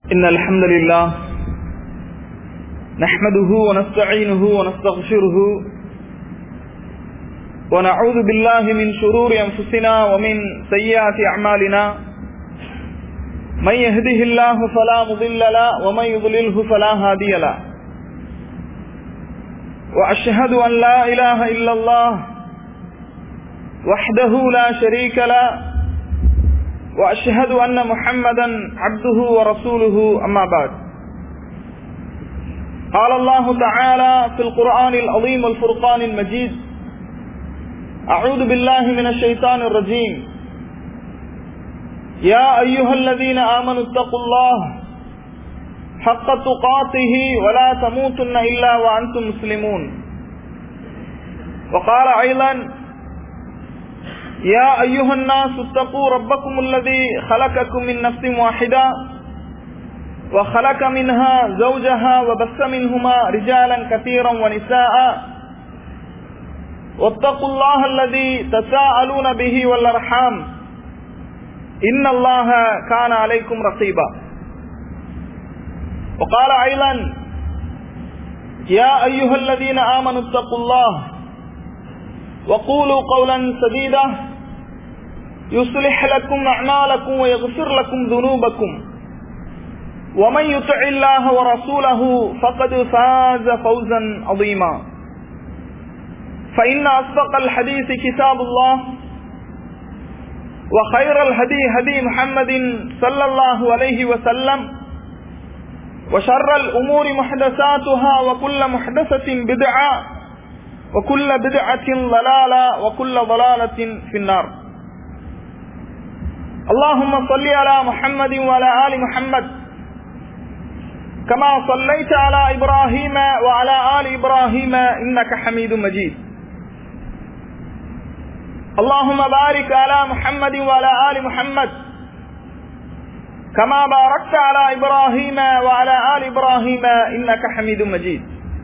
إن الحمد لله نحمده ونستعينه ونستغفره ونعوذ بالله من شرور أنفسنا ومن سيئات أعمالنا من يهده الله فلا مضل له ومن يضلله فلا هادي له وأشهد أن لا إله إلا الله وحده لا شريك له وأشهد أن محمدا عبده ورسوله أما بعد قال الله تعالى في القرآن العظيم والفرقان المجيد أعوذ بالله من الشيطان الرجيم يا أيها الذين آمنوا اتقوا الله حق تقاته ولا تموتن إلا وأنتم مسلمون وقال أيضا يا أيها الناس اتقوا ربكم الذي خلقكم من نفس واحدة وخلق منها زوجها وبث منهما رجالا كثيرا ونساء واتقوا الله الذي تساءلون به والأرحام إن الله كان عليكم رقيبا وقال أيضا يا أيها الذين آمنوا اتقوا الله وقولوا قولا سديدا يصلح لكم أعمالكم ويغفر لكم ذنوبكم ومن يطع الله ورسوله فقد فاز فوزا عظيما فإن أصدق الحديث كتاب الله وخير الهدي هدي محمد صلى الله عليه وسلم وشر الأمور محدثاتها وكل محدثة بدعة وكل بدعة ضلالة وكل ضلالة في النار اللهم صل على محمد وعلى آل محمد كما صليت على إبراهيم وعلى آل إبراهيم إنك حميد مجيد اللهم بارك على محمد وعلى آل محمد كما باركت على إبراهيم وعلى آل إبراهيم إنك حميد مجيد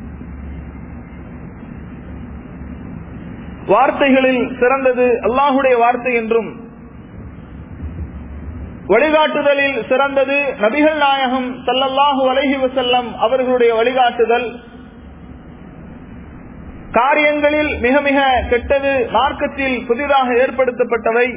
வார்த்தைகளில் சிறந்தது அல்லாஹுடைய வார்த்தை என்றும் வழிகாட்டுதலில் சிறந்தது நபிகள் நாயகம் சல்லல்லாஹு அலஹி வசல்லம் அவர்களுடைய வழிகாட்டுதல் காரியங்களில் மிக மிக கெட்டது மார்க்கத்தில் புதிதாக ஏற்படுத்தப்பட்டவை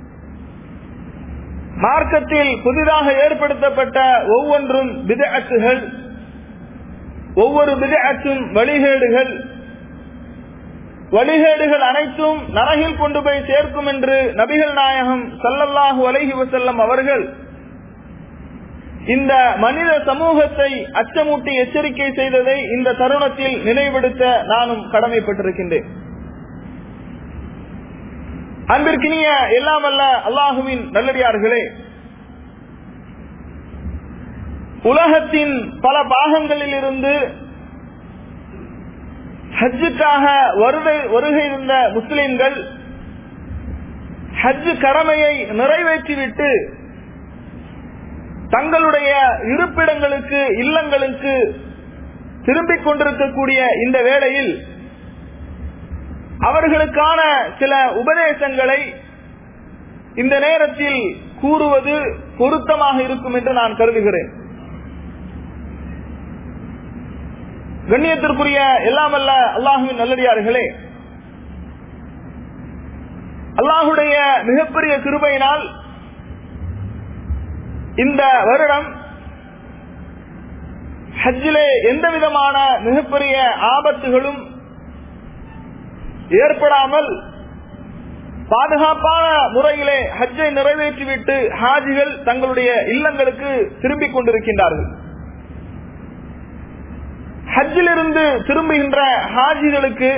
மார்க்கத்தில் புதிதாக ஏற்படுத்தப்பட்ட ஒவ்வொன்றும் விதஅத்துகள் ஒவ்வொரு விதஅத்தும் வழிகேடுகள் வழிகேடுகள் அனைத்தும் நரகில் கொண்டு போய் சேர்க்கும் என்று நபிகள் நாயகம் சல்லல்லாஹு அலஹி வசல்லம் அவர்கள் இந்த மனித சமூகத்தை அச்சமூட்டி எச்சரிக்கை செய்ததை இந்த தருணத்தில் நினைவுபடுத்த நானும் கடமைப்பட்டிருக்கின்றேன் அன்பிற்கினிய எல்லாம் அல்ல அல்லாஹுவின் நல்லடியார்களே உலகத்தின் பல பாகங்களில் இருந்து ஹஜ்ஜுக்காக வருகை வருகை இருந்த முஸ்லிம்கள் ஹஜ் கடமையை நிறைவேற்றிவிட்டு தங்களுடைய இருப்பிடங்களுக்கு இல்லங்களுக்கு திரும்பிக் கொண்டிருக்கக்கூடிய இந்த வேளையில் அவர்களுக்கான சில உபதேசங்களை இந்த நேரத்தில் கூறுவது பொருத்தமாக இருக்கும் என்று நான் கருதுகிறேன் கண்ணியத்திற்குரிய எல்லாம் அல்ல அல்லாஹுவின் நல்லடியார்களே அல்லாஹுடைய மிகப்பெரிய கிருபையினால் இந்த வருடம் ஹஜ்ஜிலே எந்த விதமான மிகப்பெரிய ஆபத்துகளும் ஏற்படாமல் பாதுகாப்பான முறையிலே ஹஜ்ஜை நிறைவேற்றிவிட்டு ஹாஜிகள் தங்களுடைய இல்லங்களுக்கு திரும்பிக் கொண்டிருக்கின்றார்கள் ஹஜ்ஜிலிருந்து திரும்புகின்ற ஹாஜிகளுக்கு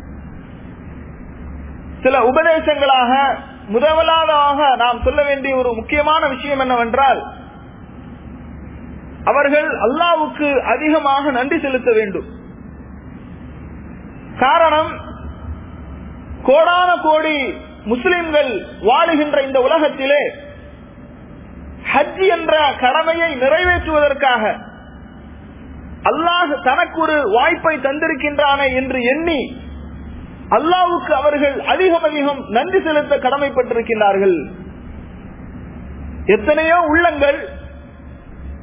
சில உபதேசங்களாக முதலாவதாக நாம் சொல்ல வேண்டிய ஒரு முக்கியமான விஷயம் என்னவென்றால் அவர்கள் அல்லாவுக்கு அதிகமாக நன்றி செலுத்த வேண்டும் காரணம் கோடான கோடி முஸ்லிம்கள் வாழுகின்ற இந்த உலகத்திலே ஹஜ் என்ற கடமையை நிறைவேற்றுவதற்காக அல்லாஹ் தனக்கு ஒரு வாய்ப்பை தந்திருக்கின்றானே என்று எண்ணி அல்லாவுக்கு அவர்கள் அதிகம் அதிகம் நன்றி செலுத்த கடமைப்பட்டிருக்கிறார்கள் எத்தனையோ உள்ளங்கள்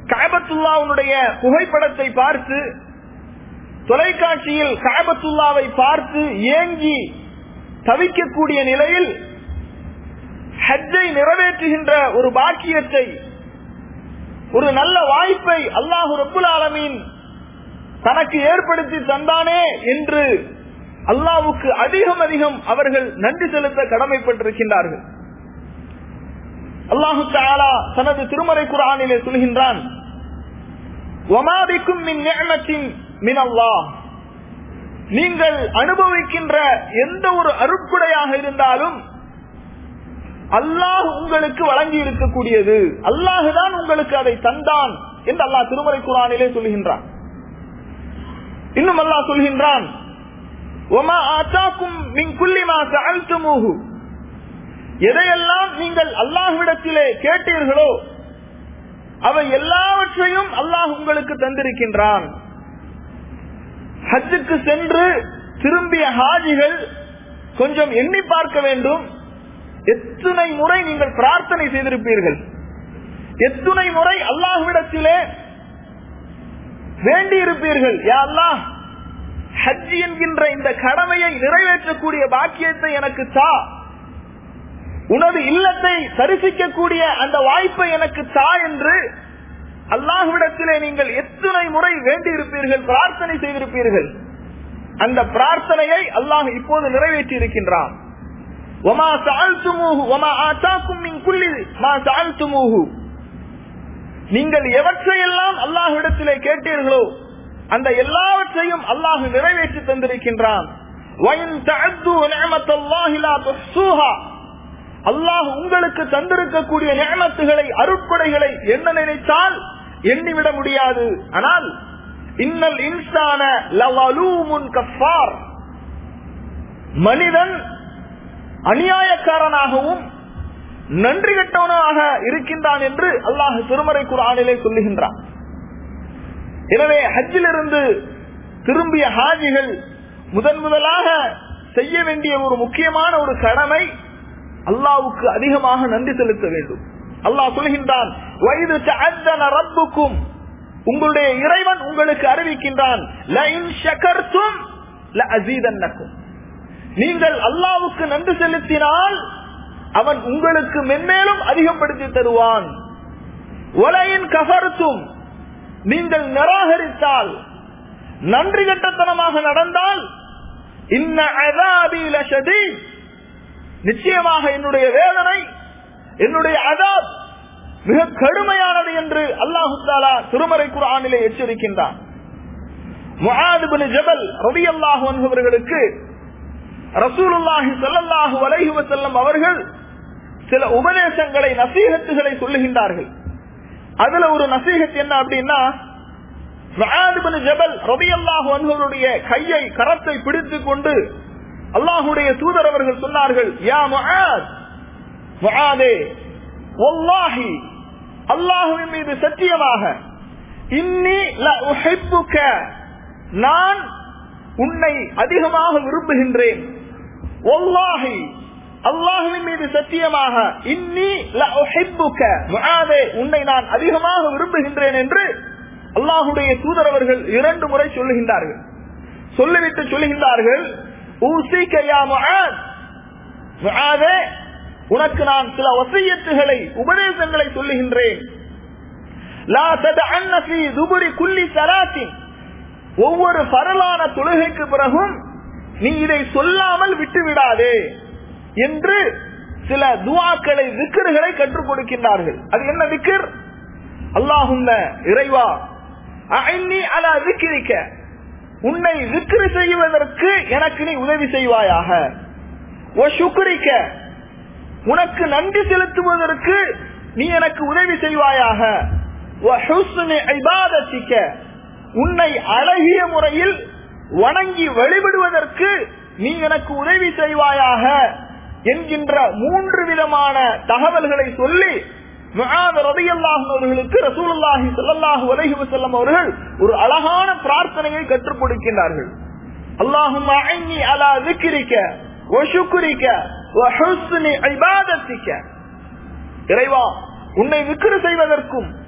காபத்துல்லாவுடைய புகைப்படத்தை பார்த்து தொலைக்காட்சியில் காபத்துல்லாவை பார்த்து ஏங்கி தவிக்கக்கூடிய நிலையில் ஹஜ்ஜை நிறைவேற்றுகின்ற ஒரு பாக்கியத்தை ஒரு நல்ல வாய்ப்பை அல்லாஹு ரப்புல் ஆலமீன் தனக்கு ஏற்படுத்தி தந்தானே என்று அல்லாவுக்கு அதிகம் அதிகம் அவர்கள் நன்றி செலுத்த கடமைப்பட்டிருக்கின்றார்கள் அல்லாஹு தாலா தனது திருமறை குரானிலே சொல்கின்றான் ஒமாதிக்கும் மின் நியமத்தின் மின் அல்லாஹ் நீங்கள் அனுபவிக்கின்ற எந்த ஒரு அருட்குடையாக இருந்தாலும் அல்லாஹ் உங்களுக்கு வழங்கி இருக்கக்கூடியது அல்லாஹுதான் உங்களுக்கு அதை தந்தான் என்று அல்லாஹ் திருமறை குரானிலே சொல்கின்றான் இன்னும் அல்லாஹ் சொல்கின்றான் ஒமா ஆத்தாக்கும் மின் குல்லிமா சஅல்துமூஹு எதையெல்லாம் நீங்கள் அல்லாஹ்விடத்திலே கேட்டீர்களோ அவை எல்லாவற்றையும் அல்லாஹ் உங்களுக்கு தந்திருக்கின்றான் ஹஜ்ஜுக்கு சென்று திரும்பிய ஹாஜிகள் கொஞ்சம் எண்ணி பார்க்க வேண்டும் எத்தனை முறை நீங்கள் பிரார்த்தனை செய்திருப்பீர்கள் எத்தனை முறை அல்லாஹ்விடத்திலே வேண்டி இருப்பீர்கள் யா அல்லாஹ் ஹஜ் என்கின்ற இந்த கடமையை நிறைவேற்றக்கூடிய பாக்கியத்தை எனக்கு தா உனது இல்லத்தை தரிசிக்கக்கூடிய அந்த வாய்ப்பை எனக்கு தா என்று அல்லாஹ்விடத்திலே நீங்கள் எத்தனை முறை வேண்டி இருப்பீர்கள் பிரார்த்தனை செய்திருப்பீர்கள் அந்த பிரார்த்தனையை அல்லாஹ் இப்போது நிறைவேற்றி இருக்கின்றான் ஒமா சாழ்த்துமூஹு ஒமா ஆத்தாக்கும் மின் குள்ளி மா சாழ்த்துமூஹு நீங்கள் எவற்றையெல்லாம் அல்லாஹ்விடத்திலே கேட்டீர்களோ அந்த எல்லாவற்றையும் அல்லாஹ் நிறைவேற்றி தந்திருக்கின்றான் அல்லாஹ் உங்களுக்கு தந்திருக்கக்கூடிய நியமத்துகளை அருட்கொடைகளை என்ன நினைத்தால் எண்ணிவிட முடியாது ஆனால் இன்னல் இன்சான கஃபார் மனிதன் அநியாயக்காரனாகவும் நன்றி கட்டவனாக இருக்கின்றான் என்று அல்லாஹ் திருமறை குரானிலே சொல்லுகின்றான் எனவே ஹஜ்ஜிலிருந்து திரும்பிய ஹாஜிகள் முதன் முதலாக செய்ய வேண்டிய ஒரு முக்கியமான ஒரு கடமை அல்லாவுக்கு அதிகமாக நன்றி செலுத்த வேண்டும் அல்லாஹ் சொல்கின்றான் வயது ரப்புக்கும் உங்களுடைய இறைவன் உங்களுக்கு அறிவிக்கின்றான் நீங்கள் அல்லாவுக்கு நன்றி செலுத்தினால் அவன் உங்களுக்கு மென்மேலும் அதிகப்படுத்தி தருவான் ஒலையின் கசர்த்தும் நீங்கள் நிராகரித்தால் நன்றி கட்டத்தனமாக நடந்தால் இன்ன நிச்சயமாக என்னுடைய வேதனை என்னுடைய அதாப் மிக கடுமையானது என்று அல்லாஹு தாலா திருமறை குரானிலே எச்சரிக்கின்றான் ஜபல் ரவி அல்லாஹு அவர்களுக்கு ரசூலுல்லாஹி சல்லாஹூ அலைஹி வசல்லம் அவர்கள் சில உபதேசங்களை நசீகத்துகளை சொல்லுகின்றார்கள் அதுல ஒரு நசீகத் என்ன அப்படின்னா ஜபல் ரபி அல்லாஹு அன்களுடைய கையை கரத்தை பிடித்துக் கொண்டு அல்லாஹுடைய தூதர் அவர்கள் சொன்னார்கள் யா முஆத் முஆதே வல்லாஹி அல்லாஹுவின் மீது சத்தியமாக இன்னி ல உஹிப்புக நான் உன்னை அதிகமாக விரும்புகின்றேன் வல்லாஹி அல்லாஹுவின் மீது சத்தியமாக இன்னி ல உஹிப்புக முஆதே உன்னை நான் அதிகமாக விரும்புகின்றேன் என்று அல்லாஹுடைய தூதர் அவர்கள் இரண்டு முறை சொல்லுகின்றார்கள் சொல்லிவிட்டு சொல்லுகின்றார்கள் உனக்கு நான் சில வசையத்துகளை உபதேசங்களை சொல்லுகின்றேன் ஒவ்வொரு பரலான தொழுகைக்கு பிறகும் நீ இதை சொல்லாமல் விட்டு விடாதே என்று சில துவாக்களை விக்கிர்களை கற்றுக் கொடுக்கின்றார்கள் அது என்ன விக்கிர் அல்லாஹுன்ன இறைவா அன்னி அலா விக்கிரிக்க உன்னை விக்கிரி செய்வதற்கு எனக்கு நீ உதவி செய்வாயாக சுக்குரிக்க உனக்கு நன்றி செலுத்துவதற்கு நீ எனக்கு உதவி செய்வாயாக உன்னை அழகிய முறையில் வணங்கி வழிபடுவதற்கு நீ எனக்கு உதவி செய்வாயாக என்கின்ற மூன்று விதமான தகவல்களை சொல்லி அவர்களுக்கு ரசூலுல்லாஹி ஸல்லல்லாஹு அலைஹி வஸல்லம் அவர்கள் ஒரு அழகான பிரார்த்தனையை கற்றுக் கொடுக்கின்றார்கள் அல்லாஹும்ம அன்னி அலா ذிக்ரிக வ ஷுக்ரிக வ ஹுஸ்னி இபாதத்திக இறைவா உன்னை விக்கிர செய்வதற்கும்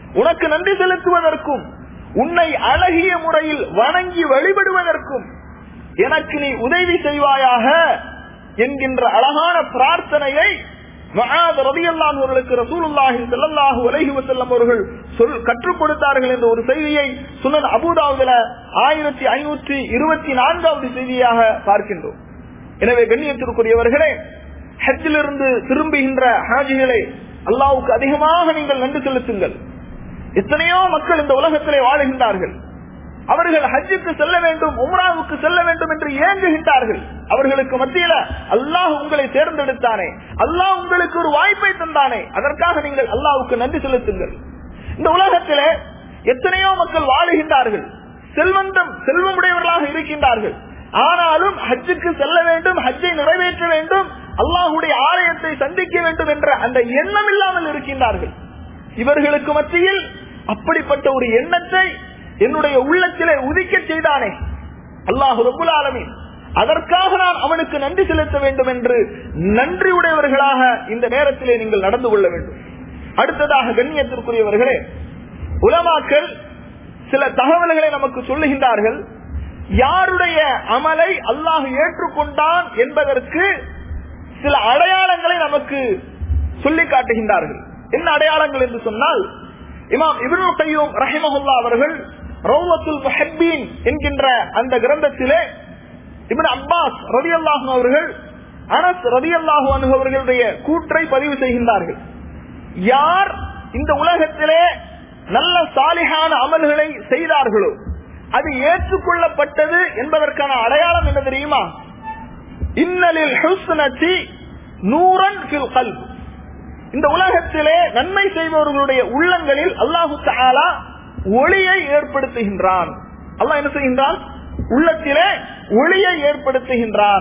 உனக்கு நன்றி செலுத்துவதற்கும் உன்னை அழகிய முறையில் வணங்கி வழிபடுவதற்கும் எனக்கு நீ உதவி செய்வாயாக என்கின்ற அழகான பிரார்த்தனையை மகாத ரதியல்லான் அவர்களுக்கு ரசூலுல்லாஹி ஸல்லல்லாஹு அலைஹி வஸல்லம் அவர்கள் சொல் கற்றுக் கொடுத்தார்கள் என்ற ஒரு செய்தியை சுனன் அபூதாவுல ஆயிரத்தி ஐநூற்றி இருபத்தி நான்காவது செய்தியாக பார்க்கின்றோம் எனவே கண்ணியத்திற்குரியவர்களே ஹஜ்ஜிலிருந்து திரும்புகின்ற ஹாஜிகளை அல்லாவுக்கு அதிகமாக நீங்கள் நன்றி செலுத்துங்கள் எத்தனையோ மக்கள் இந்த உலகத்திலே வாழுகின்றார்கள் அவர்கள் ஹஜ்ஜுக்கு செல்ல வேண்டும் உம்ராவுக்கு செல்ல வேண்டும் என்று ஏங்குகின்றார்கள் அவர்களுக்கு மத்தியில அல்லாஹ் உங்களை தேர்ந்தெடுத்தானே அல்லாஹ் உங்களுக்கு ஒரு வாய்ப்பை தந்தானே அதற்காக நீங்கள் அல்லாஹ்வுக்கு நன்றி செலுத்துங்கள் இந்த உலகத்திலே எத்தனையோ மக்கள் வாழுகின்றார்கள் செல்வந்தம் செல்வமுடையவர்களாக இருக்கின்றார்கள் ஆனாலும் ஹஜ்ஜுக்கு செல்ல வேண்டும் ஹஜ்ஜை நிறைவேற்ற வேண்டும் அல்லாஹுடைய ஆலயத்தை சந்திக்க வேண்டும் என்ற அந்த எண்ணம் இல்லாமல் இருக்கின்றார்கள் இவர்களுக்கு மத்தியில் அப்படிப்பட்ட ஒரு எண்ணத்தை என்னுடைய உள்ளத்திலே உதிக்க செய்தானே அல்லாஹு ரபுல் ஆலமீன் அதற்காக நான் அவனுக்கு நன்றி செலுத்த வேண்டும் என்று நன்றி உடையவர்களாக இந்த நேரத்திலே நீங்கள் நடந்து கொள்ள வேண்டும் அடுத்ததாக கண்ணியத்திற்குரியவர்களே உலமாக்கள் சில தகவல்களை நமக்கு சொல்லுகின்றார்கள் யாருடைய அமலை அல்லாஹ் ஏற்றுக்கொண்டான் என்பதற்கு சில அடையாளங்களை நமக்கு சொல்லி காட்டுகின்றார்கள் என்ன அடையாளங்கள் என்று சொன்னால் இமாம் இப்னு கையூம் ரஹிமஹுல்லா அவர்கள் ரௌலத்துல் முஹப்பீன் என்கின்ற அந்த கிரந்தத்திலே இப்னு அப்பாஸ் ரதியல்லாஹு அவர்கள் அனஸ் ரதியல்லாஹு அன்ஹு அவர்களுடைய கூற்றை பதிவு செய்கின்றார்கள் யார் இந்த உலகத்திலே நல்ல சாலிகான அமல்களை செய்தார்களோ அது ஏற்றுக்கொள்ளப்பட்டது என்பதற்கான அடையாளம் என்ன தெரியுமா இன்னலில் ஹுஸ்னத்தி நூரன் ஃபில் கல்ப் இந்த உலகத்திலே நன்மை செய்பவர்களுடைய உள்ளங்களில் அல்லாஹு தாலா ஒளியை ஏற்படுத்துகின்றான் அல்லாஹ் என்ன செய்கின்றான் உள்ளத்திலே ஒளியை ஏற்படுத்துகின்றான்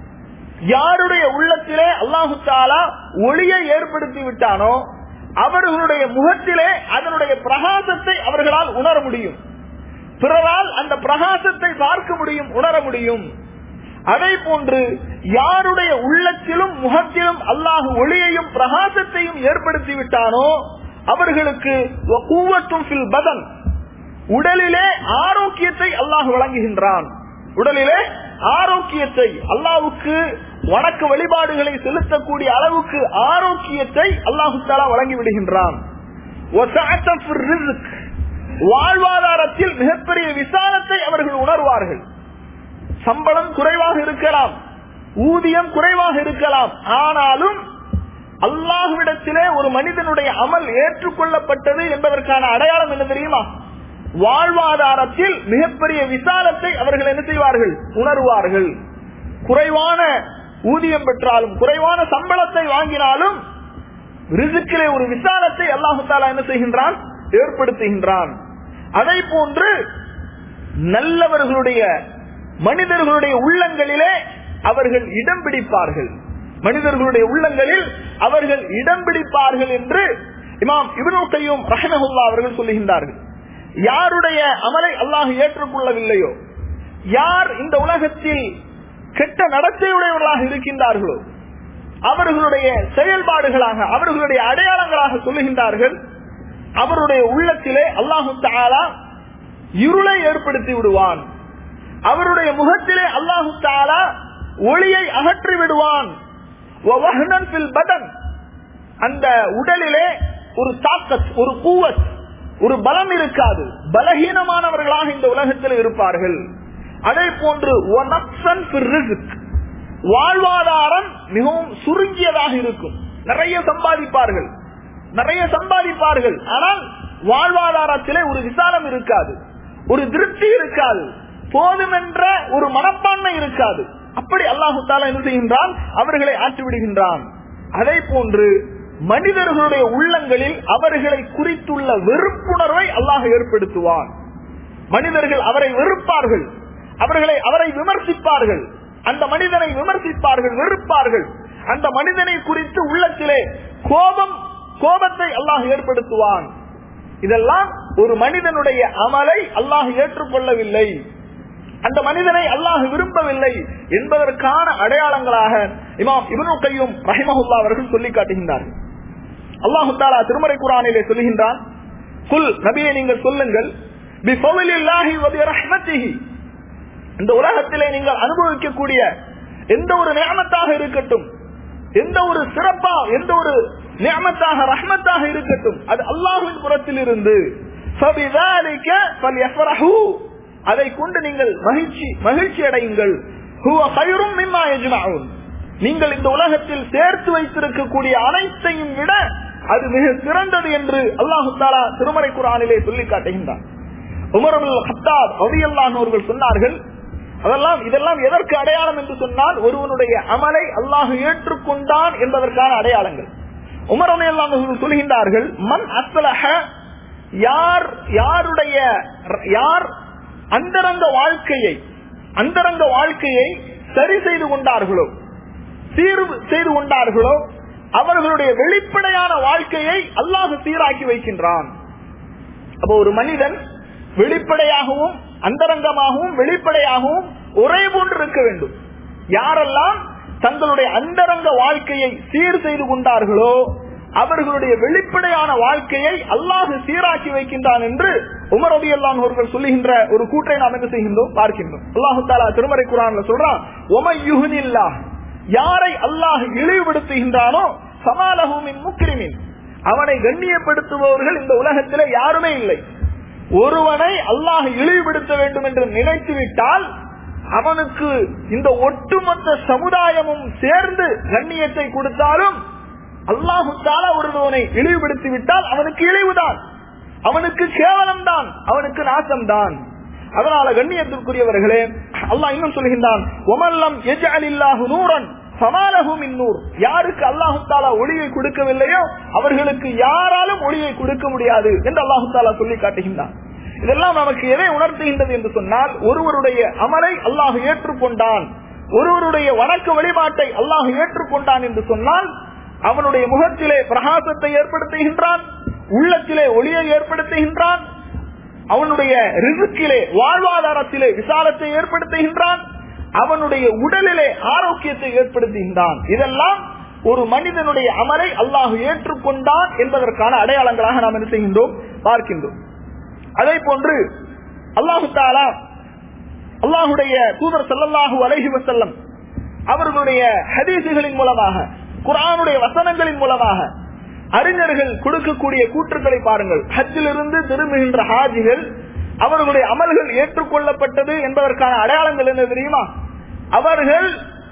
யாருடைய உள்ளத்திலே அல்லாஹு தாலா ஒளியை ஏற்படுத்தி விட்டானோ அவர்களுடைய முகத்திலே அதனுடைய பிரகாசத்தை அவர்களால் உணர முடியும் பிறரால் அந்த பிரகாசத்தை பார்க்க முடியும் உணர முடியும் அதை போன்று யாருடைய உள்ளத்திலும் முகத்திலும் அல்லாஹ் ஒளியையும் பிரகாசத்தையும் ஏற்படுத்தி விட்டானோ அவர்களுக்கு பதன் உடலிலே ஆரோக்கியத்தை அல்லாஹ் வழங்குகின்றான் உடலிலே ஆரோக்கியத்தை அல்லாவுக்கு வணக்க வழிபாடுகளை செலுத்தக்கூடிய அளவுக்கு ஆரோக்கியத்தை அல்லாஹு தாலா வழங்கி விடுகின்றான் வாழ்வாதாரத்தில் மிகப்பெரிய விசாலத்தை அவர்கள் உணர்வார்கள் சம்பளம் குறைவாக இருக்கலாம் ஊதியம் குறைவாக இருக்கலாம் ஆனாலும் அல்லாஹுவிடத்திலே ஒரு மனிதனுடைய அமல் ஏற்றுக்கொள்ளப்பட்டது என்பதற்கான அடையாளம் என்ன தெரியுமா வாழ்வாதாரத்தில் மிகப்பெரிய விசாலத்தை அவர்கள் என்ன செய்வார்கள் உணர்வார்கள் குறைவான ஊதியம் பெற்றாலும் குறைவான சம்பளத்தை வாங்கினாலும் ரிசுக்கிலே ஒரு விசாலத்தை அல்லாஹு தாலா என்ன செய்கின்றான் ஏற்படுத்துகின்றான் அதை போன்று நல்லவர்களுடைய மனிதர்களுடைய உள்ளங்களிலே அவர்கள் இடம் பிடிப்பார்கள் மனிதர்களுடைய உள்ளங்களில் அவர்கள் இடம் பிடிப்பார்கள் என்று இமாம் இவனுக்கையும் ரஹமஹுல்லா அவர்கள் சொல்லுகின்றார்கள் யாருடைய அமலை அல்லாஹ் ஏற்றுக்கொள்ளவில்லையோ யார் இந்த உலகத்தில் கெட்ட நடத்தையுடையவர்களாக இருக்கின்றார்களோ அவர்களுடைய செயல்பாடுகளாக அவர்களுடைய அடையாளங்களாக சொல்லுகின்றார்கள் அவருடைய உள்ளத்திலே அல்லாஹு தாலா இருளை ஏற்படுத்தி விடுவான் அவருடைய முகத்திலே அல்லாஹு தாலா ஒளியை அகற்றி விடுவான் அந்த உடலிலே ஒரு தாக்கத் ஒரு கூவத் ஒரு பலம் இருக்காது பலகீனமானவர்களாக இந்த உலகத்தில் இருப்பார்கள் அதே போன்று வாழ்வாதாரம் மிகவும் சுருங்கியதாக இருக்கும் நிறைய சம்பாதிப்பார்கள் நிறைய சம்பாதிப்பார்கள் ஆனால் வாழ்வாதாரத்திலே ஒரு விசாலம் இருக்காது ஒரு திருப்தி இருக்காது போதும் என்ற ஒரு மனப்பான்மை இருக்காது அப்படி அல்லாஹு தாலா என்ன செய்கின்றான் அவர்களை ஆற்றிவிடுகின்றான் அதே போன்று மனிதர்களுடைய உள்ளங்களில் அவர்களை குறித்துள்ள வெறுப்புணர்வை அல்லாஹ் ஏற்படுத்துவான் மனிதர்கள் அவரை வெறுப்பார்கள் அவர்களை அவரை விமர்சிப்பார்கள் அந்த மனிதனை விமர்சிப்பார்கள் வெறுப்பார்கள் அந்த மனிதனை குறித்து உள்ளத்திலே கோபம் கோபத்தை அல்லாஹ் ஏற்படுத்துவான் இதெல்லாம் ஒரு மனிதனுடைய அமலை அல்லாஹ் ஏற்றுக்கொள்ளவில்லை அந்த மனிதனை அல்லாஹ் விரும்பவில்லை என்பதற்கான அடையாளங்களாக இமாம் இவனு கையும் ரஹிமஹுல்லா அவர்கள் சொல்லி காட்டுகின்றார்கள் அல்லாஹு தாலா திருமறை குரானிலே சொல்லுகின்றான் குல் நபியை நீங்கள் சொல்லுங்கள் பிஃபலில்லாஹி வ பிரஹ்மத்திஹி இந்த உலகத்திலே நீங்கள் அனுபவிக்கக்கூடிய எந்த ஒரு நியமத்தாக இருக்கட்டும் எந்த ஒரு சிறப்பா எந்த ஒரு நியமத்தாக ரஹ்மத்தாக இருக்கட்டும் அது அல்லாஹ்வின் புறத்தில் இருந்து فَبِذَلِكَ فَلْيَفْرَحُوا அதை கொண்டு நீங்கள் மகிழ்ச்சி மகிழ்ச்சி அடையுங்கள் هُوَ خَيْرٌ مِمَّا يَجْمَعُونَ நீங்கள் இந்த உலகத்தில் சேர்த்து வைத்திருக்கக்கூடிய அனைத்தையும் விட அது மிக சிறந்தது என்று அல்லாஹு தாலா திருமறை குரானிலே சொல்லி காட்டுகின்றார் உமரபுல் ஹத்தாப் ரலியல்லாஹு அவர்கள் சொன்னார்கள் அதெல்லாம் இதெல்லாம் எதற்கு அடையாளம் என்று சொன்னால் ஒருவனுடைய அமலை அல்லாஹ் ஏற்றுக்கொண்டான் என்பதற்கான அடையாளங்கள் உமர் ரலியல்லாஹு அவர்கள் சொல்கின்றார்கள் மன் அஸ்லஹ யார் யாருடைய யார் அந்தரங்க வாழ்க்கையை அந்தரங்க வாழ்க்கையை சரி செய்து கொண்டார்களோ சீர் செய்து கொண்டார்களோ அவர்களுடைய வெளிப்படையான வாழ்க்கையை அல்லாஹ் சீராக்கி வைக்கின்றான் அப்போ ஒரு மனிதன் வெளிப்படையாகவும் அந்தரங்கமாகவும் வெளிப்படையாகவும் ஒரே போன்று இருக்க வேண்டும் யாரெல்லாம் தங்களுடைய அந்தரங்க வாழ்க்கையை சீர் செய்து கொண்டார்களோ அவர்களுடைய வெளிப்படையான வாழ்க்கையை அல்லாஹ் சீராக்கி வைக்கின்றான் என்று உமர் ரபி அல்லான் அவர்கள் சொல்லுகின்ற ஒரு கூற்றை நாம் என்ன செய்கின்றோம் பார்க்கின்றோம் அல்லாஹு தாலா திருமறை குரான்ல சொல்றான் ஒமையுகுனில்லா யாரை அல்லாஹ் இழிவுபடுத்துகின்றானோ சமாலகூமின் முக்கிரிமின் அவனை கண்ணியப்படுத்துபவர்கள் இந்த உலகத்திலே யாருமே இல்லை ஒருவனை அல்லாஹ் இழிவுபடுத்த வேண்டும் என்று நினைத்து விட்டால் அவனுக்கு இந்த ஒட்டுமொத்த சமுதாயமும் சேர்ந்து கண்ணியத்தை கொடுத்தாலும் அல்லாஹு தாலா ஒருவனை இழிவுபடுத்தி விட்டால் அவனுக்கு இழிவுதான் அவனுக்கு கேவலம் தான் அவனுக்கு நாசம் தான் அதனால கண்ணியத்திற்குரியவர்களே அல்லாஹ் இன்னும் சொல்கின்றான் ஒமல்லம் எஜ்அலில்லாஹு நூரன் சமாலகும் இந்நூர் யாருக்கு அல்லாஹு தாலா ஒளியை கொடுக்கவில்லையோ அவர்களுக்கு யாராலும் ஒளியை கொடுக்க முடியாது என்று அல்லாஹு தாலா சொல்லி காட்டுகின்றான் இதெல்லாம் நமக்கு எதை உணர்த்துகின்றது என்று சொன்னால் ஒருவருடைய அமலை அல்லாஹ் ஏற்றுக்கொண்டான் ஒருவருடைய வணக்க வழிபாட்டை அல்லாஹ் ஏற்றுக்கொண்டான் என்று சொன்னால் அவனுடைய முகத்திலே பிரகாசத்தை ஏற்படுத்துகின்றான் உள்ளத்திலே ஒளியை ஏற்படுத்துகின்றான் அவனுடைய ரிசுக்கிலே வாழ்வாதாரத்திலே விசாலத்தை ஏற்படுத்துகின்றான் அவனுடைய உடலிலே ஆரோக்கியத்தை ஏற்படுத்துகின்றான் இதெல்லாம் ஒரு மனிதனுடைய அமலை அல்லாஹு ஏற்றுக்கொண்டான் என்பதற்கான அடையாளங்களாக நாம் என்ன செய்கின்றோம் பார்க்கின்றோம் அதே போன்று அல்லாஹு தாலா அல்லாஹுடைய தூதர் சல்லல்லாஹு அலைஹி வசல்லம் அவர்களுடைய ஹதீசுகளின் மூலமாக குரானுடைய வசனங்களின் மூலமாக அறிஞர்கள் கொடுக்கக்கூடிய கூற்றுக்களை பாருங்கள் ஹஜ்ஜிலிருந்து திரும்புகின்ற ஹாஜிகள் அவர்களுடைய அமல்கள் ஏற்றுக்கொள்ளப்பட்டது என்பதற்கான அடையாளங்கள் என்ன தெரியுமா அவர்கள்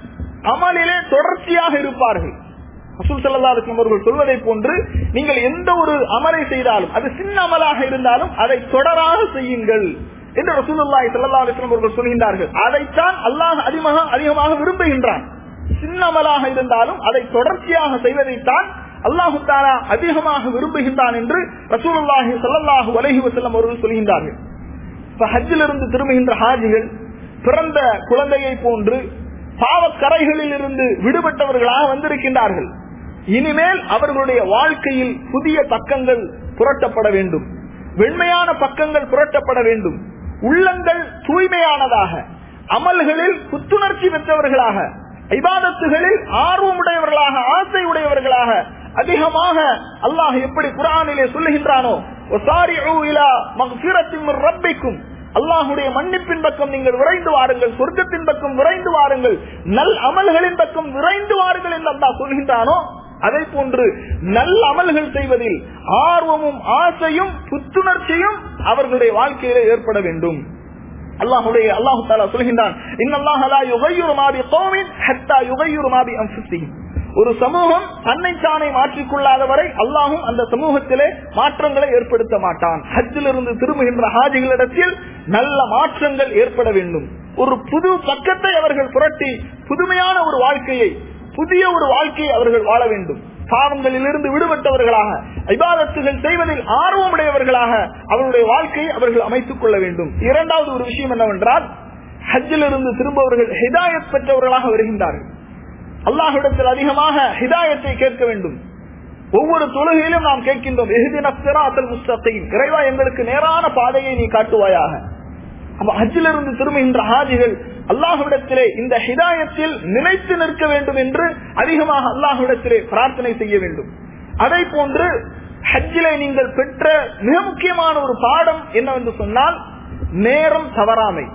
அமலிலே தொடர்ச்சியாக இருப்பார்கள் ரசூல் ஸல்லல்லாஹு அலைஹி வஸல்லம் அவர்கள் சொல்வதை போன்று நீங்கள் எந்த ஒரு அமலை செய்தாலும் அது சின்ன அமலாக இருந்தாலும் அதை தொடராக செய்யுங்கள் என்று ரசூலுல்லாஹி ஸல்லல்லாஹு அலைஹி வஸல்லம் அவர்கள் சொல்கின்றார்கள் அதைத்தான் அல்லாஹ் அதிகமாக அதிகமாக விரும்புகின்றான் சின்ன அமலாக இருந்தாலும் அதை தொடர்ச்சியாக செய்வதைத்தான் அல்லாஹு தாலா அதிகமாக விரும்புகின்றான் என்று ரசூலுல்லாஹி ஸல்லல்லாஹு அலைஹி வஸல்லம் அவர்கள் சொல்கின்றார்கள் இப்ப ஹஜ்ஜிலிருந்து திரும்புகின்ற ஹாஜிகள் பிறந்த குழந்தையை போன்று பாவக்கரைகளில் இருந்து விடுபட்டவர்களாக வந்திருக்கின்றார்கள் இனிமேல் அவர்களுடைய வாழ்க்கையில் புதிய பக்கங்கள் புரட்டப்பட வேண்டும் வெண்மையான பக்கங்கள் புரட்டப்பட வேண்டும் உள்ளங்கள் தூய்மையானதாக அமல்களில் புத்துணர்ச்சி பெற்றவர்களாக ஐபாதத்துகளில் ஆர்வமுடையவர்களாக ஆசை உடையவர்களாக அதிகமாக அல்லாஹ் எப்படி குரானிலே சொல்லுகின்றானோ ரப்பிக்கும் அல்லாஹுடைய மன்னிப்பின் பக்கம் நீங்கள் விரைந்து வாருங்கள் சொர்க்கத்தின் பக்கம் விரைந்து வாருங்கள் நல் அமல்களின் பக்கம் விரைந்து வாருங்கள் என்று அல்லாஹ் சொல்கின்றானோ அதை போன்று நல்ல அமல்கள் செய்வதில் ஆர்வமும் ஆசையும் புத்துணர்ச்சியும் அவர்களுடைய வாழ்க்கையிலே ஏற்பட வேண்டும் அல்லாஹுடைய அல்லாஹு தாலா சொல்கின்றான் இன்னல்லாஹலா யுகையுறு மாபி கோவின் ஹத்தா யுகையுறு மாபி அம்சியும் ஒரு சமூகம் தன்னைத்தானே மாற்றிக்கொள்ளாத வரை அல்லாஹும் அந்த சமூகத்திலே மாற்றங்களை ஏற்படுத்த மாட்டான் ஹஜ்ஜிலிருந்து திரும்புகின்ற ஹாஜிகளிடத்தில் நல்ல மாற்றங்கள் ஏற்பட வேண்டும் ஒரு புது பக்கத்தை அவர்கள் புரட்டி புதுமையான ஒரு வாழ்க்கையை புதிய ஒரு வாழ்க்கையை அவர்கள் வாழ வேண்டும் பாவங்களிலிருந்து விடுபட்டவர்களாக ஐபாதத்துகள் செய்வதில் ஆர்வமுடையவர்களாக அவர்களுடைய வாழ்க்கையை அவர்கள் அமைத்துக் கொள்ள வேண்டும் இரண்டாவது ஒரு விஷயம் என்னவென்றால் ஹஜ்ஜிலிருந்து திரும்பவர்கள் ஹிதாயத் பெற்றவர்களாக வருகின்றார்கள் அல்லாஹிடத்தில் அதிகமாக ஹிதாயத்தை கேட்க வேண்டும் ஒவ்வொரு தொழுகையிலும் நாம் கேட்கின்றோம் முஸ்தகீம் இறைவா எங்களுக்கு நேரான பாதையை நீ காட்டுவாயாக ஹஜ்ஜிலிருந்து திரும்புகின்ற ஹாஜிகள் அல்லாஹுவிடத்திலே இந்த ஹிதாயத்தில் நினைத்து நிற்க வேண்டும் என்று அதிகமாக அல்லாஹுவிடத்திலே பிரார்த்தனை செய்ய வேண்டும் அதை போன்று ஹஜ்ஜிலே நீங்கள் பெற்ற மிக முக்கியமான ஒரு பாடம் என்னவென்று சொன்னால் நேரம் தவறாமை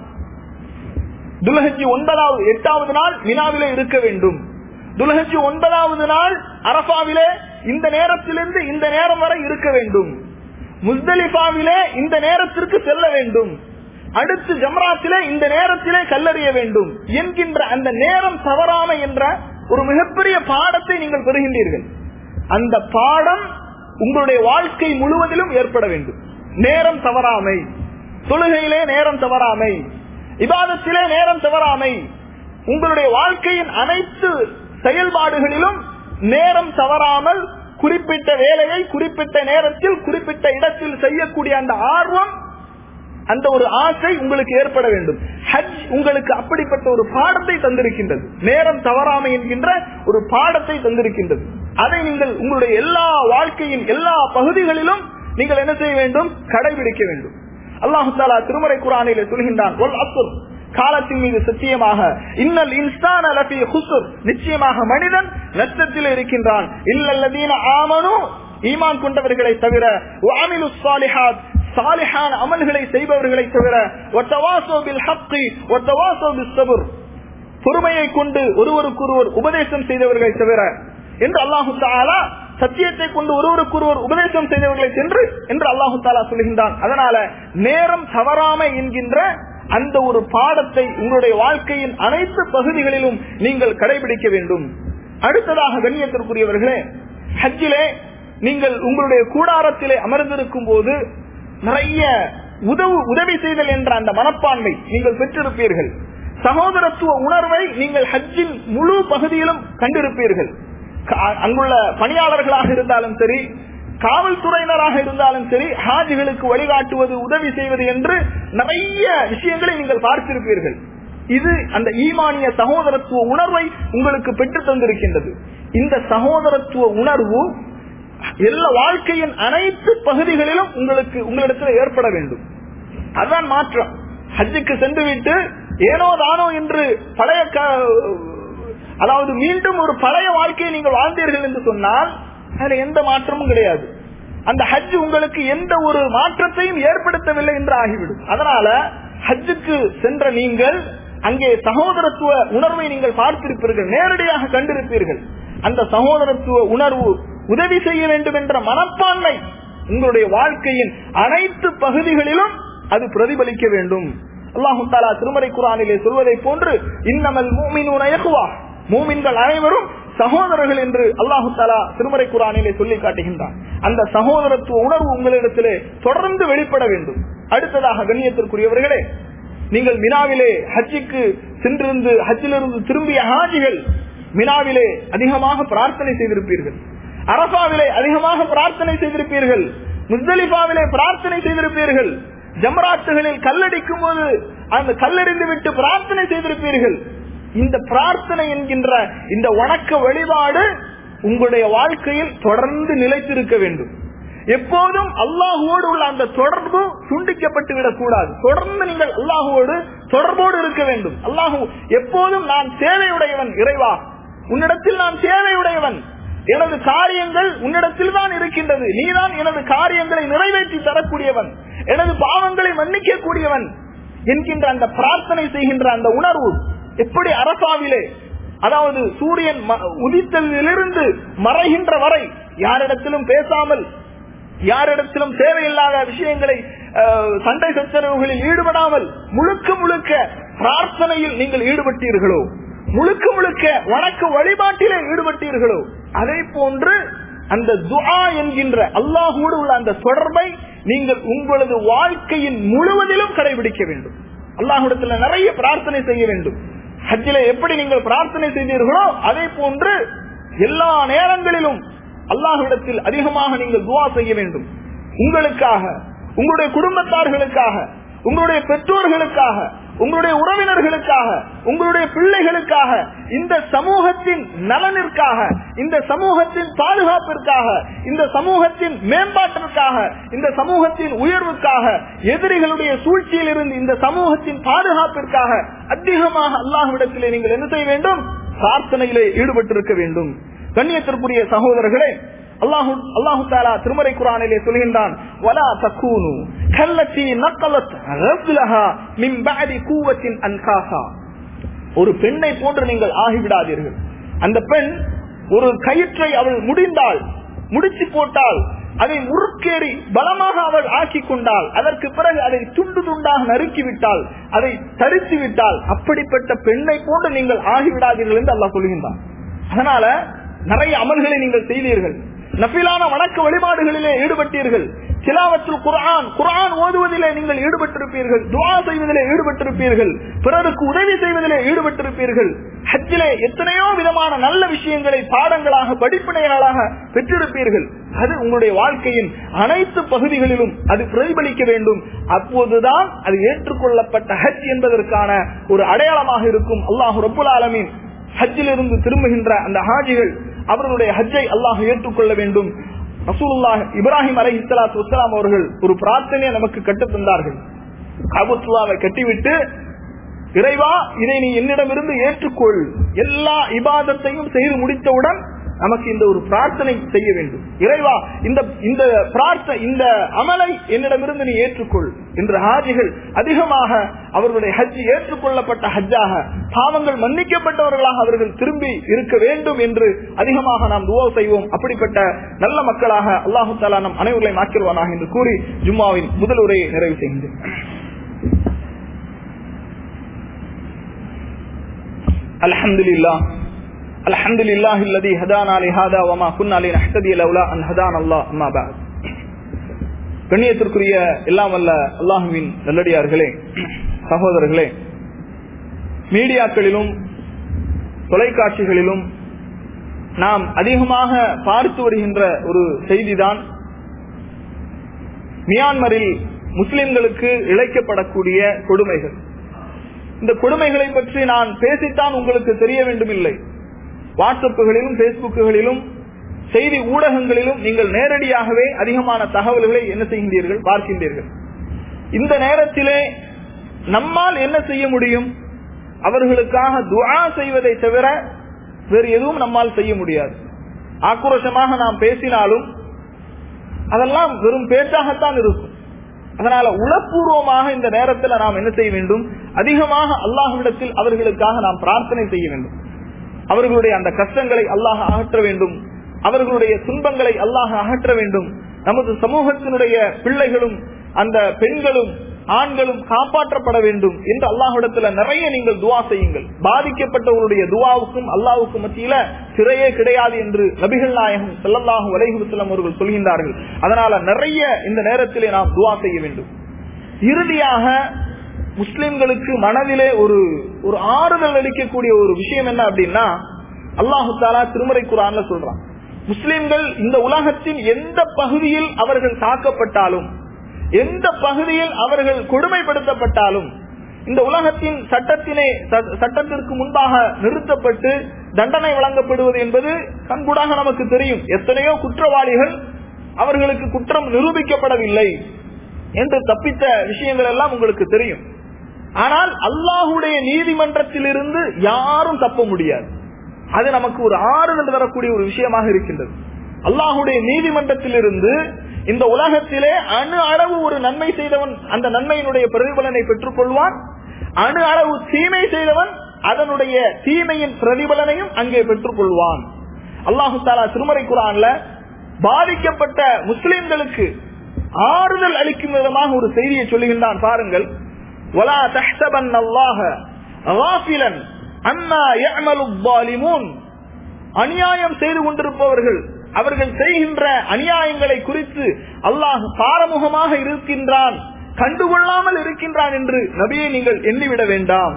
துலஹஜி ஒன்பதாவது எட்டாவது நாள் மினாவிலே இருக்க வேண்டும் துலஹஜி ஒன்பதாவது நாள் அரபாவிலே இந்த நேரத்திலிருந்து இந்த நேரம் வரை இருக்க வேண்டும் முஸ்தலிஃபாவிலே இந்த நேரத்திற்கு செல்ல வேண்டும் அடுத்து ஜம்ராத்திலே இந்த நேரத்திலே கல்லறிய வேண்டும் என்கின்ற அந்த நேரம் தவறாமை என்ற ஒரு மிகப்பெரிய பாடத்தை நீங்கள் பெறுகின்றீர்கள் அந்த பாடம் உங்களுடைய வாழ்க்கை முழுவதிலும் ஏற்பட வேண்டும் நேரம் தவறாமை தொழுகையிலே நேரம் தவறாமை இபாதத்திலே நேரம் தவறாமை உங்களுடைய வாழ்க்கையின் அனைத்து செயல்பாடுகளிலும் நேரம் தவறாமல் குறிப்பிட்ட வேலையை குறிப்பிட்ட நேரத்தில் குறிப்பிட்ட இடத்தில் செய்யக்கூடிய அந்த ஆர்வம் அந்த ஒரு ஆசை உங்களுக்கு ஏற்பட வேண்டும் ஹஜ் உங்களுக்கு அப்படிப்பட்ட ஒரு பாடத்தை தந்திருக்கின்றது நேரம் தவறாமை என்கின்ற ஒரு பாடத்தை தந்திருக்கின்றது அதை நீங்கள் உங்களுடைய எல்லா வாழ்க்கையின் எல்லா பகுதிகளிலும் நீங்கள் என்ன செய்ய வேண்டும் கடைபிடிக்க வேண்டும் அல்லாஹு தாலா திருமறை குரானிலே சொல்கின்றான் "வல் அஸ்ர்", காலத்தின் மீது சத்தியமாக இன்னல் இன்சான லஃபீ ஹுஸ்ர் நிச்சயமாக மனிதன் நஷ்டத்தில் இருக்கின்றான் இல்லல்லதீன ஆமனு ஈமான் கொண்டவர்களை தவிர வஅமிலு ஸாலிஹாத் சாலிஹான அமல்களை செய்பவர்களை தவிர வத்தவாசோ பில் ஹக்கி வத்தவாசோ பிஸ் சபுர் பொறுமையை கொண்டு ஒருவருக்கொருவர் உபதேசம் செய்தவர்களை தவிர என்று அல்லாஹு தாலா சத்தியத்தை கொண்டு ஒருவருக்கொருவர் உபதேசம் செய்தவர்களை சென்று என்று அல்லாஹு தாலா சொல்கின்றான் அதனால நேரம் தவறாமை என்கின்ற அந்த ஒரு பாடத்தை உங்களுடைய வாழ்க்கையின் அனைத்து பகுதிகளிலும் நீங்கள் கடைபிடிக்க வேண்டும் அடுத்ததாக கண்ணியத்திற்குரியவர்களே ஹஜ்ஜிலே நீங்கள் உங்களுடைய கூடாரத்திலே அமர்ந்திருக்கும் போது நிறைய உதவு உதவி செய்தல் என்ற அந்த மனப்பான்மை நீங்கள் பெற்றிருப்பீர்கள் சகோதரத்துவ உணர்வை நீங்கள் ஹஜ்ஜின் முழு பகுதியிலும் கண்டிருப்பீர்கள் க- அங்குள்ள பணியாளர்களாக இருந்தாலும் சரி காவல்துறையினராக இருந்தாலும் சரி ஹாஜிகளுக்கு வழிகாட்டுவது உதவி செய்வது என்று நிறைய விஷயங்களை நீங்கள் பார்த்திருப்பீர்கள் இது அந்த ஈமானிய சகோதரத்துவ உணர்வை உங்களுக்கு பெற்று தந்திருக்கின்றது இந்த சகோதரத்துவ உணர்வு எல்லா வாழ்க்கையின் அனைத்து பகுதிகளிலும் உங்களுக்கு உங்களிடத்தில் ஏற்பட வேண்டும் அதுதான் மாற்றம் ஹஜ்ஜுக்கு சென்று விட்டு ஏனோ தானோ என்று பழைய க- அதாவது மீண்டும் ஒரு பழைய வாழ்க்கையை நீங்கள் வாழ்ந்தீர்கள் என்று சொன்னால் அதுல எந்த மாற்றமும் கிடையாது அந்த ஹஜ் உங்களுக்கு எந்த ஒரு மாற்றத்தையும் ஏற்படுத்தவில்லை என்று ஆகிவிடும் அதனால ஹஜ்ஜுக்கு சென்ற நீங்கள் அங்கே சகோதரத்துவ உணர்வை நீங்கள் பார்த்திருப்பீர்கள் நேரடியாக கண்டிருப்பீர்கள் அந்த சகோதரத்துவ உணர்வு உதவி செய்ய வேண்டும் என்ற மனப்பான்மை உங்களுடைய வாழ்க்கையின் அனைத்து பகுதிகளிலும் அது பிரதிபலிக்க வேண்டும் அல்லாஹு தாலா திருமறை குரானிலே சொல்வதை போன்று இன்னமல் மூமினூன யஹ்வா மூமின்கள் அனைவரும் சகோதரர்கள் என்று அல்லாஹு தாலா திருமறை குரானிலே சொல்லி காட்டுகின்றான் அந்த சகோதரத்துவ உணர்வு உங்களிடத்திலே தொடர்ந்து வெளிப்பட வேண்டும் அடுத்ததாக கண்ணியத்திற்குரியவர்களே நீங்கள் மினாவிலே ஹஜ்ஜிக்கு சென்றிருந்து ஹஜ்ஜிலிருந்து திரும்பிய ஹாஜிகள் மினாவிலே அதிகமாக பிரார்த்தனை செய்திருப்பீர்கள் அரபாவிலே அதிகமாக பிரார்த்தனை செய்திருப்பீர்கள் முஸ்தலிஃபாவிலே பிரார்த்தனை செய்திருப்பீர்கள் ஜமராத்துகளில் கல்லடிக்கும் போது அந்த கல்லறிந்து விட்டு பிரார்த்தனை செய்திருப்பீர்கள் இந்த பிரார்த்தனை என்கின்ற இந்த வணக்க வழிபாடு உங்களுடைய வாழ்க்கையில் தொடர்ந்து நிலைத்திருக்க வேண்டும் எப்போதும் அல்லாஹுவோடு உள்ள அந்த தொடர்பு துண்டிக்கப்பட்டு விடக்கூடாது தொடர்ந்து நீங்கள் அல்லாஹுவோடு தொடர்போடு இருக்க வேண்டும் அல்லாஹு எப்போதும் நான் சேவையுடையவன் இறைவா உன்னிடத்தில் நான் சேவையுடையவன் எனது காரியங்கள் உன்னிடத்தில் தான் இருக்கின்றது நீதான் எனது காரியங்களை நிறைவேற்றி தரக்கூடியவன் எனது பாவங்களை மன்னிக்க கூடியவன் என்கின்ற அந்த பிரார்த்தனை செய்கின்ற அந்த உணர்வு எப்படி அரசாவிலே அதாவது சூரியன் ம- உதித்ததிலிருந்து மறைகின்ற வரை யாரிடத்திலும் பேசாமல் யாரிடத்திலும் தேவையில்லாத விஷயங்களை அஹ், சண்டை சச்சரவுகளில் ஈடுபடாமல் முழுக்க முழுக்க பிரார்த்தனையில் நீங்கள் ஈடுபட்டீர்களோ முழுக்க முழுக்க வணக்க வழிபாட்டிலே ஈடுபட்டீர்களோ அதே போன்று அந்த துஆ என்கின்ற அல்லாஹோடு உள்ள அந்த தொடர்பை நீங்கள் உங்களது வாழ்க்கையின் முழுவதிலும் கடைபிடிக்க வேண்டும் அல்லாஹ்விடத்தில் நிறைய பிரார்த்தனை செய்ய வேண்டும் ஹஜ்ஜில எப்படி நீங்கள் பிரார்த்தனை செய்தீர்களோ அதே போன்று எல்லா நேரங்களிலும் அல்லாஹ்விடத்தில் அதிகமாக நீங்கள் துவா செய்ய வேண்டும் உங்களுக்காக உங்களுடைய குடும்பத்தார்களுக்காக உங்களுடைய பெற்றோர்களுக்காக உங்களுடைய உறவினர்களுக்காக உங்களுடைய பிள்ளைகளுக்காக இந்த சமூகத்தின் நலனிற்காக இந்த சமூகத்தின் பாதுகாப்பிற்காக இந்த சமூகத்தின் மேம்பாட்டிற்காக இந்த சமூகத்தின் உயர்வுக்காக எதிரிகளுடைய சூழ்ச்சியில் இருந்து இந்த சமூகத்தின் பாதுகாப்பிற்காக அதிகமாக அல்லாஹ்விடத்திலே நீங்கள் என்ன செய்ய வேண்டும் பிரார்த்தனையிலே ஈடுபட்டிருக்க வேண்டும் கண்ணியத்திற்குரிய சகோதரர்களே அல்லாஹு அல்லாஹு தாலா திருமறை குரானிலே சொல்கின்றான் வலா தக்கூனு கல்லத்தி நக்கலத் ரஸ்லஹா மின் பஅதி கூவத்தின் அன்காசா ஒரு பெண்ணை போன்று நீங்கள் ஆகிவிடாதீர்கள் அந்த பெண் ஒரு கயிற்றை அவள் முடிந்தால் முடிச்சு போட்டால் அதை முறுக்கேறி பலமாக அவள் ஆக்கி கொண்டால் அதற்கு பிறகு அதை துண்டு துண்டாக நறுக்கிவிட்டால் அதை தரித்து விட்டால் அப்படிப்பட்ட பெண்ணை போன்று நீங்கள் ஆகிவிடாதீர்கள் என்று அல்லாஹ் சொல்கின்றான் அதனால நிறைய அமல்களை நீங்கள் செய்தீர்கள் நபிலான வணக்க வழிபாடுகளிலே ஈடுபட்டீர்கள் சிலாவத்தில் குரான் குரான் ஓதுவதிலே நீங்கள் ஈடுபட்டிருப்பீர்கள் துவா செய்வதிலே ஈடுபட்டிருப்பீர்கள் பிறருக்கு உதவி செய்வதிலே ஈடுபட்டிருப்பீர்கள் ஹஜ்ஜிலே எத்தனையோ விதமான நல்ல விஷயங்களை பாடங்களாக படிப்பினைகளாக பெற்றிருப்பீர்கள் அது உங்களுடைய வாழ்க்கையின் அனைத்து பகுதிகளிலும் அது பிரதிபலிக்க வேண்டும் அப்போதுதான் அது ஏற்றுக்கொள்ளப்பட்ட ஹஜ் என்பதற்கான ஒரு அடையாளமாக இருக்கும் அல்லாஹு ரபுல் ஆலமின் ஹஜ்ஜில் இருந்து திரும்புகின்ற அந்த ஹாஜிகள் அவர்களுடைய ஹஜ்ஜை அல்லாஹ் ஏற்றுக்கொள்ள வேண்டும் ரசூலுல்லாஹ் இப்ராஹிம் அலை இஸ்லாத்து வஸ்லாம் அவர்கள் ஒரு பிரார்த்தனையை நமக்கு கற்றுத் தந்தார்கள் காபத்துல்லாவை கட்டிவிட்டு இறைவா இதை நீ என்னிடமிருந்து ஏற்றுக்கொள் எல்லா இபாதத்தையும் செய்து முடித்தவுடன் நமக்கு இந்த ஒரு பிரார்த்தனை செய்ய வேண்டும் இறைவா இந்த இந்த பிரார்த்தனை இந்த அமலை என்னிடமிருந்து நீ ஏற்றுக்கொள் என்ற ஹாஜிகள் அதிகமாக அவர்களுடைய ஹஜ் ஏற்றுக்கொள்ளப்பட்ட ஹஜ்ஜாக பாவங்கள் மன்னிக்கப்பட்டவர்களாக அவர்கள் திரும்பி இருக்க வேண்டும் என்று அதிகமாக நாம் துவா செய்வோம் அப்படிப்பட்ட நல்ல மக்களாக அல்லாஹு தாலா நம் அனைவர்களை மாக்கிடுவானாக என்று கூறி ஜும்மாவின் முதல் உரையை நிறைவு செய்கின்றேன் الحمد لله الحمد لله الذي هدانا لهذا وما كنا لنهتدي لولا ان هدانا الله اما بعد கண்ணியத்திற்குரிய எல்லாம் வல்ல அல்லாஹுவின் நல்லடியார்களே சகோதரர்களே மீடியாக்களிலும் தொலைக்காட்சிகளிலும் நாம் அதிகமாக பார்த்து வருகின்ற ஒரு செய்திதான் மியான்மரில் முஸ்லிம்களுக்கு இழைக்கப்படக்கூடிய கொடுமைகள் இந்த கொடுமைகளை பற்றி நான் பேசித்தான் உங்களுக்கு தெரிய வேண்டும் இல்லை வாட்ஸ்அப்புகளிலும் பேஸ்புக்குகளிலும் செய்தி ஊடகங்களிலும் நீங்கள் நேரடியாகவே அதிகமான தகவல்களை என்ன செய்கின்றீர்கள் பார்க்கின்றீர்கள் இந்த நேரத்திலே நம்மால் என்ன செய்ய முடியும் அவர்களுக்காக துஆ செய்வதை தவிர வேறு எதுவும் நம்மால் செய்ய முடியாது ஆக்ரோஷமாக நாம் பேசினாலும் அதெல்லாம் வெறும் பேச்சாகத்தான் இருக்கும் அதனால உளப்பூர்வமாக இந்த நேரத்தில் நாம் என்ன செய்ய வேண்டும் அதிகமாக அல்லாஹ்விடத்தில் அவர்களுக்காக நாம் பிரார்த்தனை செய்ய வேண்டும் அவர்களுடைய அந்த கஷ்டங்களை அல்லாஹ் அகற்ற வேண்டும் அவர்களுடைய துன்பங்களை அல்லாஹ் அகற்ற வேண்டும் நமது சமூகத்தினுடைய பிள்ளைகளும் அந்த பெண்களும் ஆண்களும் காப்பாற்றப்பட வேண்டும் என்று அல்லாஹிடத்துல நிறைய நீங்கள் துவா செய்யுங்கள் பாதிக்கப்பட்டவர்களுடைய துவாவுக்கும் அல்லாவுக்கும் மத்தியில சிறையே கிடையாது என்று நபிகள் நாயகம் செல்லல்லாஹும் வலைகுசலம் அவர்கள் சொல்கின்றார்கள் அதனால நிறைய இந்த நேரத்திலே நாம் துவா செய்ய வேண்டும் இறுதியாக முஸ்லிம்களுக்கு மனதிலே ஒரு ஒரு ஆறுதல் அளிக்கக்கூடிய ஒரு விஷயம் என்ன அப்படின்னா அல்லாஹு தாலா திருமறை குரான்ல சொல்றான் முஸ்லிம்கள் இந்த உலகத்தின் எந்த பகுதியில் அவர்கள் தாக்கப்பட்டாலும் எந்த பகுதியில் அவர்கள் கொடுமைப்படுத்தப்பட்டாலும் இந்த உலகத்தின் சட்டத்தினை சட்டத்திற்கு முன்பாக நிறுத்தப்பட்டு தண்டனை வழங்கப்படுவது என்பது கண்கூடாக நமக்கு தெரியும் எத்தனையோ குற்றவாளிகள் அவர்களுக்கு குற்றம் நிரூபிக்கப்படவில்லை என்று தப்பித்த விஷயங்கள் எல்லாம் உங்களுக்கு தெரியும் ஆனால் அல்லாஹுடைய நீதிமன்றத்திலிருந்து யாரும் தப்ப முடியாது அது நமக்கு ஒரு ஆறுதல் தரக்கூடிய ஒரு விஷயமாக இருக்கின்றது அல்லாஹுடைய நீதிமன்றத்திலிருந்து இந்த உலகத்திலே அணு அளவு ஒரு நன்மை செய்தவன் அந்த நன்மையினுடைய பிரதிபலனை பெற்றுக் கொள்வான் அணு அளவு தீமை செய்தவன் அதனுடைய தீமையின் பிரதிபலனையும் அங்கே பெற்றுக் கொள்வான் அல்லாஹு தாலா திருமறை குரான்ல பாதிக்கப்பட்ட முஸ்லிம்களுக்கு ஆறுதல் அளிக்கும் விதமாக ஒரு செய்தியை சொல்லுகின்றான் பாருங்கள் ولا تحسبن الله غافلا عما يعمل الظالمون அநியாயம் செய்து கொண்டிருப்பவர்கள் அவர்கள் செய்கின்ற அநியாயங்களை குறித்து அல்லாஹ் பாரமுகமாக இருக்கின்றான் கண்டுகொள்ளாமல் இருக்கின்றான் என்று நபியை நீங்கள் எண்ணிவிட வேண்டாம்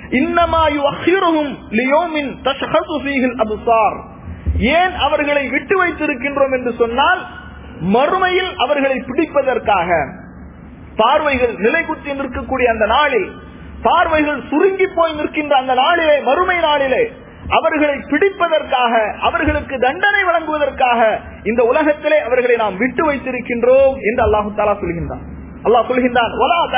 ஏன் அவர்களை விட்டு வைத்திருக்கின்றோம் என்று சொன்னால் மறுமையில் அவர்களை பிடிப்பதற்காக பார்வைகள் நிலைக்குத்தி நிற்கக்கூடிய அந்த நாளில் பார்வைகள் சுருங்கி போய் நிற்கின்ற அந்த நாளிலே மறுமை நாளிலே அவர்களை பிடிப்பதற்காக அவர்களுக்கு தண்டனை வழங்குவதற்காக இந்த உலகத்திலே அவர்களை நாம் விட்டு வைத்திருக்கின்றோம் என்று அல்லாஹு தாலா சொல்கின்றான் அல்லாஹ் சொல்கின்றான்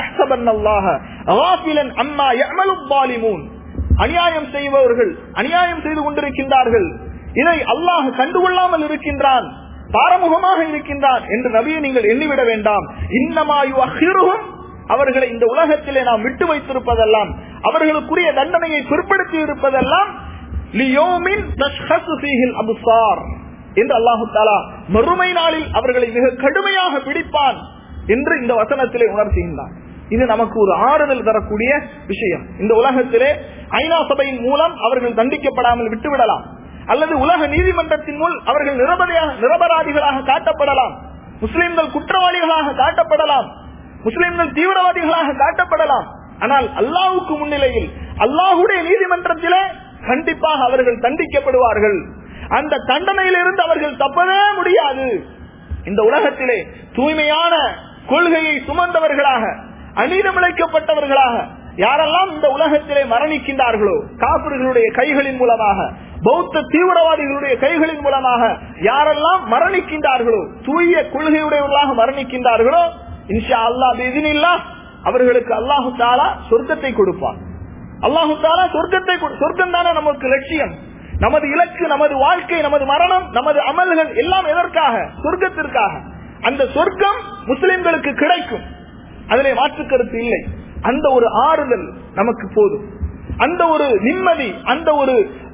அநியாயம் செய்பவர்கள் அநியாயம் செய்து கொண்டிருக்கின்றார்கள் இதை அல்லாஹ் கண்டுகொள்ளாமல் இருக்கின்றான் பாரமுகமாக இருக்கின்றான் என்று நபியை நீங்கள் எண்ணிவிட வேண்டாம் இன்னமாயு அஹிருகும் அவர்களை இந்த உலகத்திலே நாம் விட்டு வைத்திருப்பதெல்லாம் அவர்களுக்குரிய தண்டனையை பிற்படுத்தி இருப்பதெல்லாம் லியோமின் தஷ்ஹசு ஃபீஹில் அபுசார் என்று அல்லாஹு தாலா மறுமை நாளில் அவர்களை மிக கடுமையாக பிடிப்பான் என்று இந்த வசனத்திலே உணர்த்துகின்றான் இது நமக்கு ஒரு ஆறுதல் தரக்கூடிய விஷயம் இந்த உலகத்திலே ஐநா சபையின் மூலம் அவர்கள் தண்டிக்கப்படாமல் விட்டுவிடலாம் அல்லது உலக நீதிமன்றத்தின் முன் அவர்கள் நிரபரையாக நிரபராதிகளாக காட்டப்படலாம் முஸ்லிம்கள் குற்றவாளிகளாக காட்டப்படலாம் முஸ்லிம்கள் தீவிரவாதிகளாக காட்டப்படலாம் ஆனால் அல்லாஹுக்கு முன்னிலையில் அல்லாஹுடைய நீதிமன்றத்திலே கண்டிப்பாக அவர்கள் தண்டிக்கப்படுவார்கள் அந்த தண்டனையிலிருந்து அவர்கள் தப்பவே முடியாது இந்த உலகத்திலே தூய்மையான கொள்கையை சுமந்தவர்களாக அநீதமிழைக்கப்பட்டவர்களாக யாரெல்லாம் இந்த உலகத்திலே மரணிக்கின்றார்களோ காப்பிர்களுடைய கைகளின் மூலமாக பௌத்த தீவிரவாதிகளுடைய கைகளின் மூலமாக யாரெல்லாம் மரணிக்கின்றார்களோ தூய கொள்கையுடையவர்களாக மரணிக்கின்றார்களோ இன்ஷா அல்லா பெதினில்லா அவர்களுக்கு அல்லாஹு தாலா சொர்க்கத்தை கொடுப்பான் அல்லாஹு தாலா சொர்க்கத்தை சொர்க்கம் தானே நமக்கு லட்சியம் நமது இலக்கு நமது வாழ்க்கை நமது மரணம் நமது அமல்கள் எல்லாம் எதற்காக சொர்க்கத்திற்காக அந்த சொர்க்கம் முஸ்லிம்களுக்கு கிடைக்கும் அதிலே மாற்று கருத்து இல்லை அந்த ஒரு ஆறுதல் நமக்கு போதும் அந்த ஒரு நிம்மதி அந்த ஒரு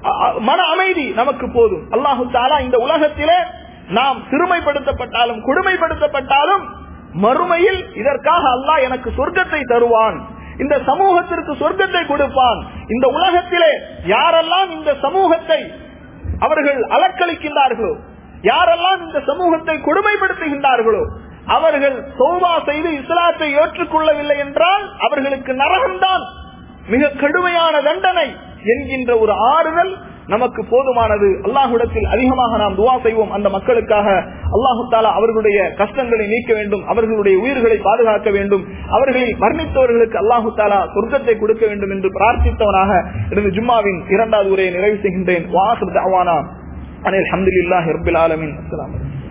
மன அமைதி நமக்கு போதும் அல்லாஹு தாலா இந்த உலகத்திலே நாம் சிறுமைப்படுத்தப்பட்டாலும் கொடுமைப்படுத்தப்பட்டாலும் மறுமையில் இதற்காக அல்லாஹ் எனக்கு சொர்க்கத்தை தருவான் இந்த சமூகத்திற்கு சொர்க்கத்தை கொடுப்பான் இந்த உலகத்திலே யாரெல்லாம் இந்த சமூகத்தை அவர்கள் அலக்களிக்கின்றார்களோ யாரெல்லாம் இந்த சமூகத்தை கொடுமைப்படுத்துகின்றார்களோ அவர்கள் சோபா செய்து இஸ்லாத்தை ஏற்றுக்கொள்ளவில்லை என்றால் அவர்களுக்கு நரகம்தான் மிக கடுமையான தண்டனை என்கின்ற ஒரு ஆறுதல் நமக்கு போதுமானது அல்லாஹுடத்தில் அதிகமாக நாம் துவா செய்வோம் அந்த மக்களுக்காக அல்லாஹு தாலா அவர்களுடைய கஷ்டங்களை நீக்க வேண்டும் அவர்களுடைய உயிர்களை பாதுகாக்க வேண்டும் அவர்களில் மரணித்தவர்களுக்கு அல்லாஹு தாலா சொர்க்கத்தை கொடுக்க வேண்டும் என்று பிரார்த்தித்தவனாக எனது ஜும்மாவின் இரண்டாவது உரையை நிறைவு செய்கின்றேன் வாசல் அவானா அனில் அஹமதுல்லாஹி ரபில் ஆலமின் அஸ்லாம்